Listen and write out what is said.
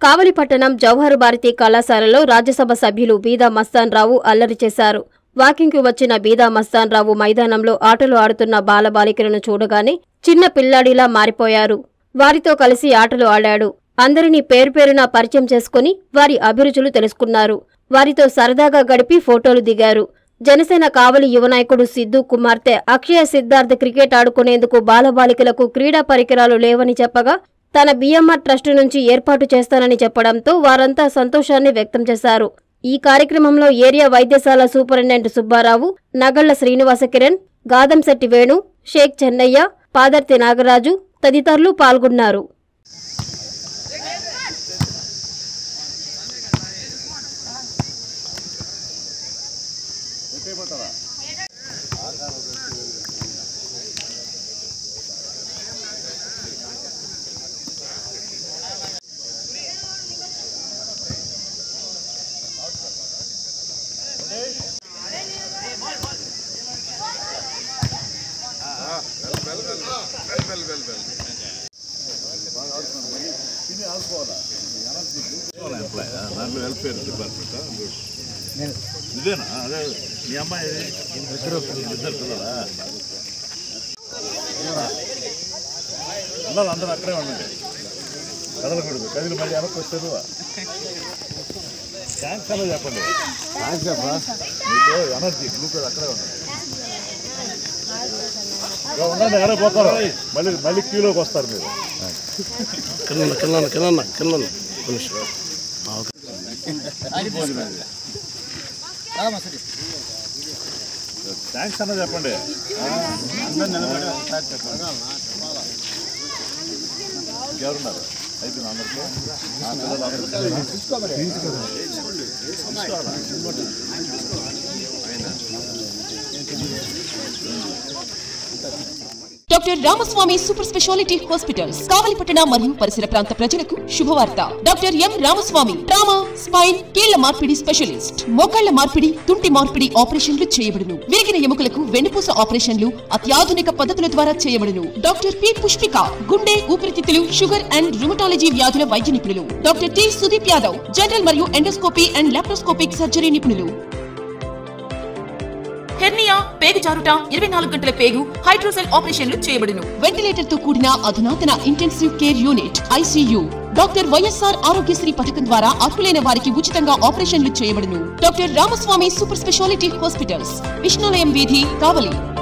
కావలిపట్టణం జవహర్ భారతి కళాశాలలో రాజ్యసభ సభ్యులు బీదా మస్తాన్ రావు అల్లరి చేశారు వాకింగ్కు వచ్చిన బీదా మస్తాన్ రావు మైదానంలో ఆటలు ఆడుతున్న బాలబాలికలను చూడగానే చిన్న పిల్లాడిలా మారిపోయారు వారితో కలిసి ఆటలు ఆడాడు అందరినీ పేరు పేరున పరిచయం చేసుకుని వారి అభిరుచులు తెలుసుకున్నారు వారితో సరదాగా గడిపి ఫోటోలు దిగారు జనసేన కావలి యువ నాయకుడు సిద్ధు కుమార్తె అక్షయ సిద్ధార్థ్ క్రికెట్ ఆడుకునేందుకు బాలబాలికలకు క్రీడా పరికరాలు లేవని చెప్పగా తన బిఎంఆర్ ట్రస్ట్ నుంచి ఏర్పాటు చేస్తానని చెప్పడంతో వారంతా సంతోషాన్ని వ్యక్తం చేశారు ఈ కార్యక్రమంలో ఏరియా వైద్యశాల సూపరింటెండెంట్ సుబ్బారావు నగళ్ల శ్రీనివాస కిరణ్ గాదంశెట్టి వేణు షేక్ చెన్నయ్య పాదర్తి నాగరాజు తదితరులు పాల్గొన్నారు దాంట్లో వెల్ఫేర్ డిపార్ట్మెంట్ ఇదేనా అదే మీ అమ్మాయి ఇద్దరు ఇద్దరు పిల్లలా పిల్లలు అందరూ అక్కడే ఉండండి కదలకూడదు కదిలి మళ్ళీ వెనక్కి వస్తారు థ్యాంక్స్ అలా చెప్పండి మీకు ఎనర్జీ గ్లూకోజ్ అక్కడే ఉంది ఇక ఉండండి ఎక్కడ పోతారు మళ్ళీ మళ్ళీ క్యూలోకి వస్తారు మీరు కింద కింద కింద కింద నిమిషం థ్యాంక్స్ అన్న చెప్పండి ఎవరున్నారు అయితే అందరికీ ఆ పిల్లలు అందరికీ doctor Ramaswamy super speciality hospitals కావలిపట్టణ మరియు పరిసర ప్రాంత ప్రజలకు శుభవార్త doctor M Ramaswamy trauma spine కీళ్ల మార్పిడి స్పెషలిస్ట్ మోకాళ్ల మార్పిడి తుంటి మార్పిడి ఆపరేషన్లు చేయబడును విరిగిన ఎముకలకు వెన్నుపూస ఆపరేషన్లు అత్యాధునిక పద్ధతుల ద్వారా చేయబడును డాక్టర్ పి పుష్పిక గుండె ఊపిరితిత్తులు షుగర్ అండ్ రుమటాలజీ వ్యాధుల వైద్య నిపుణులు doctor T Sudeep Yadav general మరియు ఎండోస్కోపీ అండ్ లాప్రోస్కోపిక్ సర్జరీ నిపుణులు హెర్నియా పేగు జారుట ఇరవై నాలుగు గంటల పేగు హైడ్రోసెల్ ఆపరేషన్లు చేయబడును వెంటిలేటర్ తో కూడిన అధునాతన intensive care unit ICU doctor YSR Aarogyasri పథకం ద్వారా అర్హులైన వారికి ఉచితంగా ఆపరేషన్లు చేయబడును doctor Ramaswamy super speciality hospitals Vishnulayam వీధి కావలి